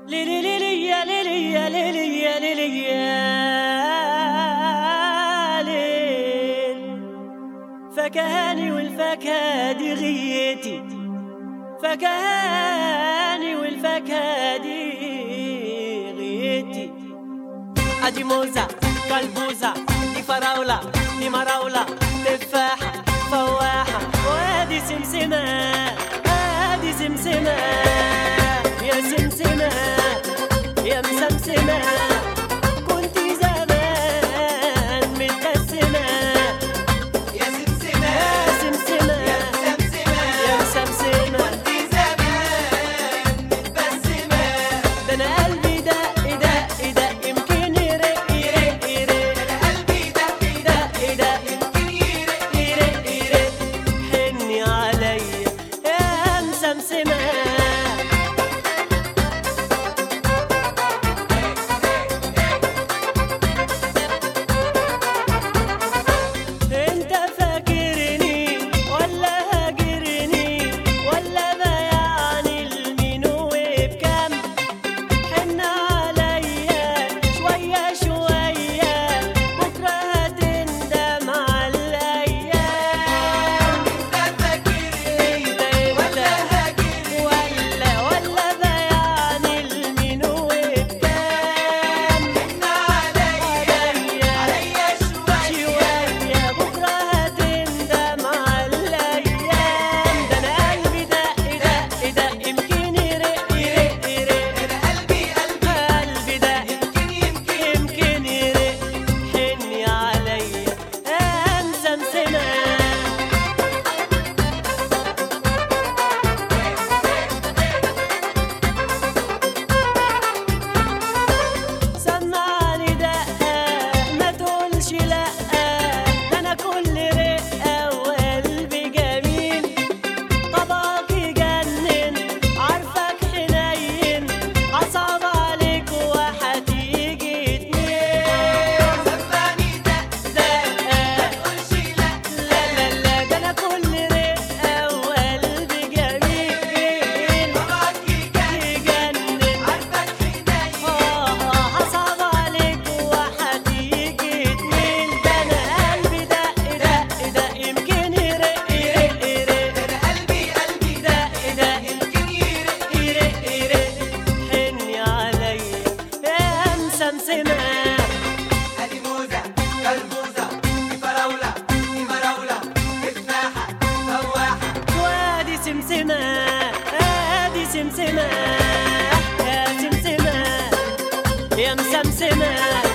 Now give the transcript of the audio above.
ليلي ليلي يا ليلي يا ليلي يا ليلي يا ليل فكهاني والفاكهة دي غيتي فكهاني والفاكهة دي غيتي ادي موزة كلبوزة دي فراولة دي مراولة تفاحة فواحة وادي سمسمة ادي سمسمة يا سمسمة يا مسمسمة كنت زمان متقسمة يا سمسمة يا سمسمة يا مسمسمة يا مسمسمة دي زمان متبسمة ده انا قلبي دق دق دق يمكن يرق يرق يرق أنا قلبي دق دق دق يمكن يرق يرق يرق حني عليا يا مسمسمة انت فاكرني ولا هاجرني ولا بيعني المين وبكام حن عليا شوية شوية بكرة هتندم على الأيام أنت فاكرني انت ولا انت هاجرني ولا ولا بيعني المين وبكام إحنا عليا عليا عليا شوية شوية بكرة هتندم على الأيام ده أنا قلبي دق دق دق يمكن يرق يرق يرق أنا قلبي قلبي قلبي دق يمكن يمكن يمكن يرق حني عليا أنسى مسمة سمعني دقة ما تقولش لأ ده أنا كل رقة وقلبي جميل طبعك يجنن عارفك حنين هصعب عليك وهتيجي اتنين سمعني دق دقة تقولش لأ لا لا لا ده أنا كل رقة وقلبي جميل طبعك يجنن يجنن عارفك حنين آه هصعب عليك وهتيجي اتنين ده أنا قلبي دق دق دق يمكن يرق يرق يرق أنا قلبي قلبي دق دق يمكن يرق يرق يرق حني عليا يا مسمسمة ادي موزة كلبوزة دي فراولة دي مراولة تفاحة فواحة وادي سمسمة ادي سمسمة يا سمسمة يا مسمسمة